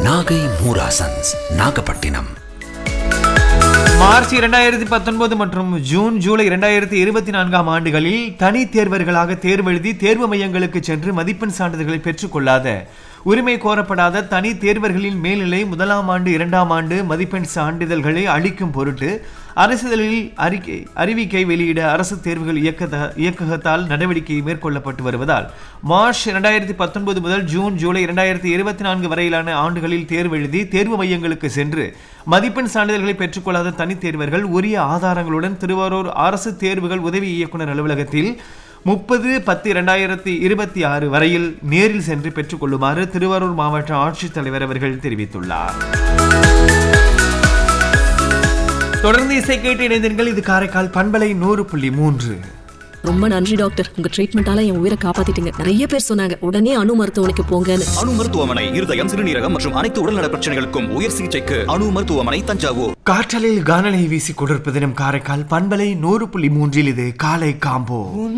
Nagai Moorasons Nagapattinam March இரண்டாயிரத்தி பத்தொன்பது மற்றும் ஜூன் ஜூலை இரண்டாயிரத்தி இருபத்தி நான்காம் ஆண்டுகளில் தனி தேர்வர்களாக தேர்வெழுதி தேர்வு மையங்களுக்கு சென்று மதிப்பெண் சான்றிதழ்களை பெற்றுக்கொள்ளாத உரிமை கோரப்படாத தனி தேர்வர்களின் மேல்நிலை முதலாம் ஆண்டு இரண்டாம் ஆண்டு மதிப்பெண் சான்றிதழ்களை அளிக்கும் பொருட்டு அரசிதழில் அறிக்கை அறிவிக்கை வெளியிட அரசு தேர்வுகள் இயக்கத இயக்ககத்தால் நடவடிக்கை மேற்கொள்ளப்பட்டு வருவதால் மார்ச் இரண்டாயிரத்தி பத்தொன்பது முதல் ஜூன் ஜூலை இரண்டாயிரத்தி இருபத்தி நான்கு வரையிலான ஆண்டுகளில் தேர்வு எழுதி தேர்வு மையங்களுக்கு சென்று மதிப்பெண் சான்றிதழ்களை பெற்றுக்கொள்ளாத தனித் தேர்வர்கள் உரிய ஆதாரங்களுடன் திருவாரூர் அரசு தேர்வுகள் உதவி இயக்குனர் அலுவலகத்தில் முப்பது பத்து இரண்டாயிரத்தி இருபத்தி ஆறு வரையில் நேரில் சென்று பெற்றுக்கொள்ளுமாறு திருவாரூர் மாவட்ட ஆட்சித்தலைவர் அவர்கள் தெரிவித்துள்ளார் தொடர்ந்து இசை கேட்டு இணைந்தீர்கள் இது காரைக்கால் பண்பலை நூறு புள்ளி மூன்று ரொம்ப நன்றி டாக்டர் உங்க ட்ரீட்மெண்டால என் உயிரை காப்பாத்திட்டீங்க நிறைய பேர் சொன்னாங்க உடனே அணு மருத்துவமனைக்கு போங்கன்னு அணு மருத்துவமனை இருதயம் சிறுநீரகம் மற்றும் அனைத்து உடல்நல பிரச்சனைகளுக்கும் உயர் சிகிச்சைக்கு அணு மருத்துவமனை தஞ்சாவூர் காற்றலில் கானலை வீசி கொண்டிருப்பது நம் காரைக்கால் பண்பலை நூறு புள்ளி மூன்றில் இது காலை காம்போ